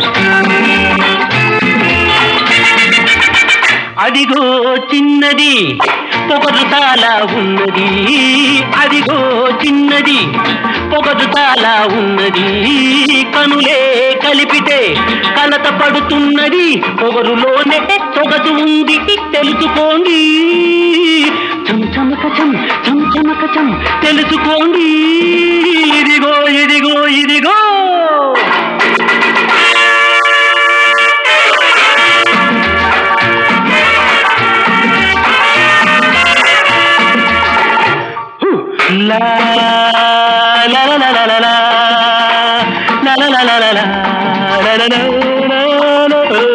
అదిగో చిన్నది పొగరు తాలా ఉన్నది అదిగో చిన్నది పొగరు తాలా ఉన్నది కనులే కలిపితే కలత పడుతున్నది పొగరులోనే సొగసు ఉంది తెలుసుకోండి చంచమక చం చంచమక చం తెలుసుకోండి ఇదిగో ఇదిగో ఇదిగో La la la la la la la la la la la la la la la la la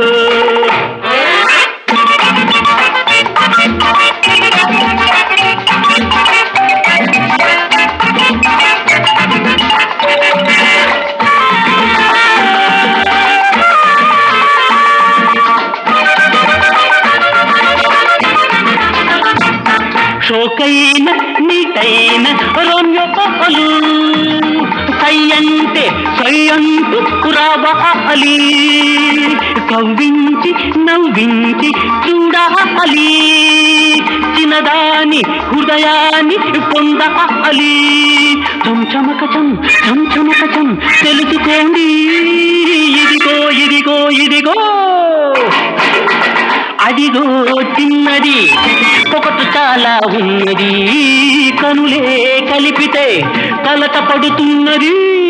షోకైన నీటైన రోమ్యోపాలు సయ్యంటే సయ్యంటూ రావాలి కవ్వించి నవ్వించి చూడాలి చిన్నదాని హృదయాన్ని పొందాలి చంచమక చం చంచమక చం తెలుసుకోండి ఇదిగో ఇదిగో ఇదిగో అదిగో చిన్నది ఒకటి చాలా ఉన్నది కనులే కలిపితే కలత పడుతున్నది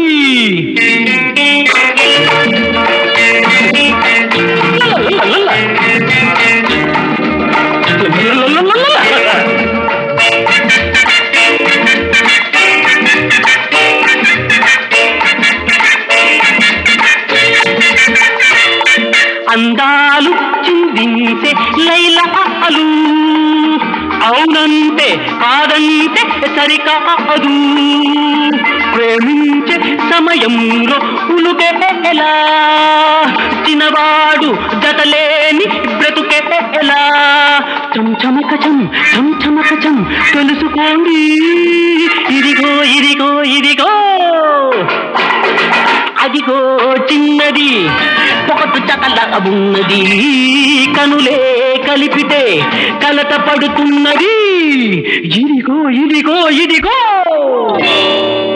అందాలు చిందించే లైలాలు అవునంటే కాదంటే సరికాదు ప్రేమించే సమయంలో ఉలుకెలా చిన్నవాడు జతలేని బ్రతుకెలా చంచమక చం చంచమక చం తెలుసుకోండి ఇదిగో ఇదిగో ఇదిగో అదిగో చిన్నది పొగటు చకల ఉన్నది కనులే కలిపితే కలత పడుతున్నది ఇదిగో ఇదిగో ఇదిగో